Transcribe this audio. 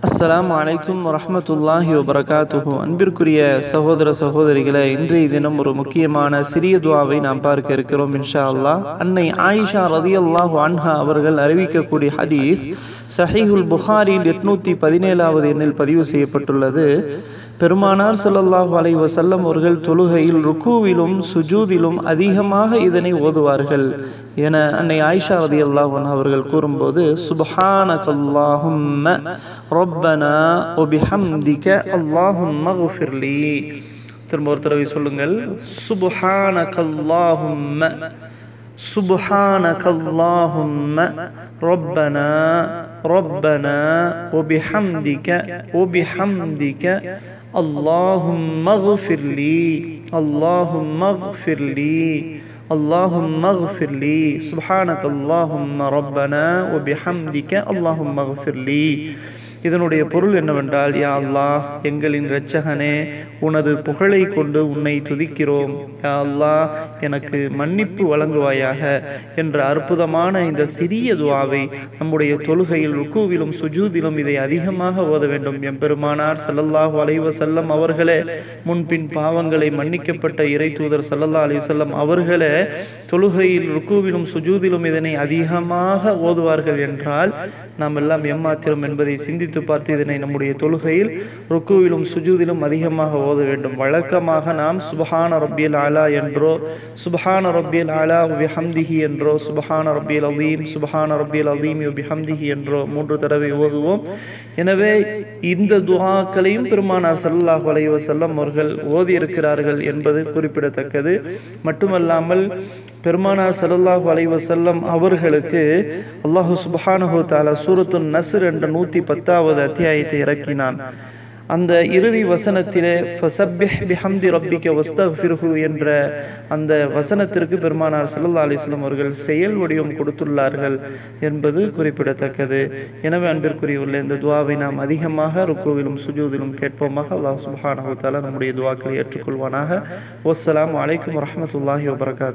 அஸ்ஸலாமு அலைக்கும் வரஹ்மத்துல்லாஹி வபரகாத்துஹு அன்பிற்குரிய சகோதர சகோதரிகளே இன்றைய தினம் ஒரு முக்கியமான சிறிய துவாவை நாம் பார்க்க இருக்கிறோம் இன்ஷா அல்லாஹ் அன்னை ஆயிஷா ரதியல்லாஹு அன்ஹா அவர்கள் அறிவிக்கக்கூடிய ஹதீஸ் சஹீஹுல் புகாரில் எட்நூத்தி பதினேழாவது எண்ணில் பதிவு செய்யப்பட்டுள்ளது பெருமானார் ஸல்லல்லாஹு அலைஹி வஸல்லம் அவர்கள் தொழுகையில் ருக்கூவிலும் சுஜூதிலும் அதிகமாக இதனை ஓதுவார்கள் என அன்னை ஆயிஷா ரதியல்லாஹு அன்ஹா அவர்கள் கூறும்போது சுப்ஹானகல்லாஹும்ம ரப்பனா வபிஹம்திக அல்லாஹும்ம ஃபிர்லி திரும்ப ஒரு தடவை சொல்லுங்கள் சுப்ஹானகல்லாஹும்ம سبحانك اللهم ربنا ربنا وبحمدك وبحمدك اللهم اغفر لي اللهم اغفر لي اللهم اغفر لي سبحانك اللهم ربنا وبحمدك اللهم اغفر لي இதனுடைய பொருள் என்னவென்றால் யா அல்லாஹ் எங்களின் இரட்சகனே உனது புகழை கொண்டு உன்னை துதிக்கிறோம் யா அல்லாஹ் எனக்கு மன்னிப்பு வழங்குவாயாக என்ற அற்புதமான இந்த சிறிய துவாவை நம்முடைய தொழுகையில் ருக்குவிலும் சுஜூதிலும் இதை அதிகமாக ஓத வேண்டும் எம்பெருமானார் சல்லல்லாஹு அலைவ செல்லம் அவர்களே முன்பின் பாவங்களை மன்னிக்கப்பட்ட இறை தூதர் சல்லல்லா அலி செல்லம் அவர்களே தொழுகையில் ருக்குவிலும் சுஜூதிலும் இதனை அதிகமாக ஓதுவார்கள் என்றால் நாம் எல்லாம் எம்மாத்திரம் என்பதை சிந்தித்து பார்த்து இதனை நம்முடைய தொழுகையில் ருக்குவிலும் சுஜூதிலும் அதிகமாக ஓத வேண்டும் வழக்கமாக நாம் சுபஹான ரப்பியல் ஆலா என்றோ சுபஹான ரப்பியல் ஆலா ஹம்திஹி என்றோ சுபஹான ரப்பியல் அதீம் சுபஹான ரப்பியல் அதீம் ஹம்திஹி என்றோ மூன்று தடவை ஓதுவோம் எனவே இந்த துவாக்களையும் பெருமானார் சல்லாஹ் அலைஹி வஸல்லம் அவர்கள் ஓதி இருக்கிறார்கள் என்பது குறிப்பிடத்தக்கது மட்டுமல்லாமல் பெருமானார் சல்லாஹூ அலைஹி வஸல்லம் அவர்களுக்கு அல்லாஹு சுபஹானஹு தாலா சூரத்துன் நஸ்ர் என்ற நூற்றி பத்தாவது அத்தியாயத்தை இறக்கினான் அந்த இறுதி வசனத்திலே ஃபசப்பிஹ் பிஹம்தி ரப்பிக்க வஸ்தஃபிர்ஹு என்ற அந்த வசனத்திற்கு பெருமானார் சல்லா அலிஸ்லாம் அவர்கள் செயல் வடிவம் கொடுத்துள்ளார்கள் என்பது குறிப்பிடத்தக்கது எனவே அன்பிற்குரிய இந்த துவாவை நாம் அதிகமாக ருக்குவிலும் சுஜூதிலும் கேட்போமாக அல்லாஹ் சுபஹானஹு தாலா நம்முடைய துவாக்களை ஏற்றுக்கொள்வானாக வஸ்ஸலாம் வலைக்கம் வரமத்துல்லாஹி வபரகாத்